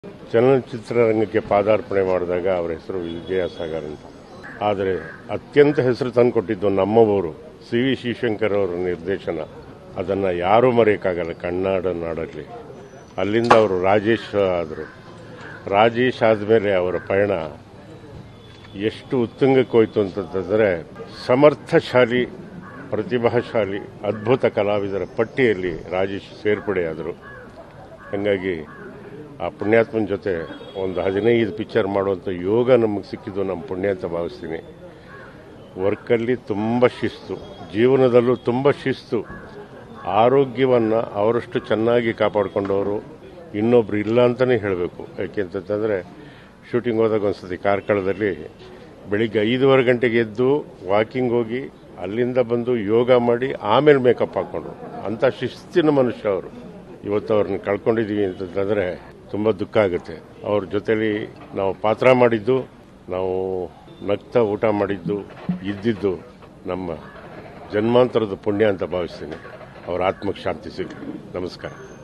ಚಲನಚಿತ್ರರಂಗಕ್ಕೆ ಪಾದಾರ್ಪಣೆ ಮಾಡಿದಾಗ ಅವರ ಹೆಸರು ವಿಜಯಸಾಗರ್ ಅಂತ ಆದರೆ ಅತ್ಯಂತ ಹೆಸರು ತಂದುಕೊಟ್ಟಿದ್ದು ನಮ್ಮವರು ಸಿ ವಿ ಶಿವಶಂಕರ್ ಅವರ ನಿರ್ದೇಶನ ಅದನ್ನು ಯಾರೂ ಮರೆಯೋಕ್ಕಾಗಲ್ಲ ಕನ್ನಡ ನಾಡಲ್ಲಿ ಅಲ್ಲಿಂದ ಅವರು ರಾಜೇಶ್ ಆದರು ರಾಜೇಶ್ ಆದಮೇಲೆ ಅವರ ಪಯಣ ಎಷ್ಟು ಉತ್ತುಂಗಕ್ಕೆ ಹೋಯ್ತು ಅಂತಂತಂದರೆ ಸಮರ್ಥಶಾಲಿ ಪ್ರತಿಭಾಶಾಲಿ ಅದ್ಭುತ ಕಲಾವಿದರ ಪಟ್ಟಿಯಲ್ಲಿ ರಾಜೇಶ್ ಸೇರ್ಪಡೆಯಾದರು ಹಾಗಾಗಿ ಆ ಪುಣ್ಯಾತ್ಮನ ಜೊತೆ ಒಂದು ಹದಿನೈದು ಪಿಕ್ಚರ್ ಮಾಡುವಂಥ ಯೋಗ ನಮಗೆ ಸಿಕ್ಕಿದ್ದು ನಮ್ಮ ಪುಣ್ಯ ಅಂತ ಭಾವಿಸ್ತೀನಿ ವರ್ಕಲ್ಲಿ ತುಂಬ ಶಿಸ್ತು ಜೀವನದಲ್ಲೂ ತುಂಬ ಶಿಸ್ತು ಆರೋಗ್ಯವನ್ನು ಅವರಷ್ಟು ಚೆನ್ನಾಗಿ ಕಾಪಾಡಿಕೊಂಡವರು ಇನ್ನೊಬ್ರು ಇಲ್ಲ ಅಂತಲೇ ಹೇಳಬೇಕು ಯಾಕೆಂತಂದರೆ ಶೂಟಿಂಗ್ ಹೋದಾಗ ಒಂದ್ಸತಿ ಕಾರ್ಕಳದಲ್ಲಿ ಬೆಳಿಗ್ಗೆ ಐದೂವರೆ ಗಂಟೆಗೆ ಎದ್ದು ವಾಕಿಂಗ್ ಹೋಗಿ ಅಲ್ಲಿಂದ ಬಂದು ಯೋಗ ಮಾಡಿ ಆಮೇಲೆ ಮೇಕಪ್ ಹಾಕ್ಕೊಂಡ್ರು ಅಂಥ ಶಿಸ್ತಿನ ಮನುಷ್ಯ ಅವರು ಇವತ್ತು ಅವ್ರನ್ನ ಕಳ್ಕೊಂಡಿದ್ದೀವಿ ಅಂತಂದರೆ ತುಂಬ ದುಃಖ ಆಗುತ್ತೆ ಅವ್ರ ಜೊತೆಲಿ ನಾವು ಪಾತ್ರ ಮಾಡಿದ್ದು ನಾವು ನಗ್ತಾ ಊಟ ಮಾಡಿದ್ದು ಇದ್ದಿದ್ದು ನಮ್ಮ ಜನ್ಮಾಂತರದ ಪುಣ್ಯ ಅಂತ ಭಾವಿಸ್ತೀನಿ ಅವರ ಆತ್ಮಕ್ಕೆ ಶಾಂತಿ ಸಿಗಲಿ ನಮಸ್ಕಾರ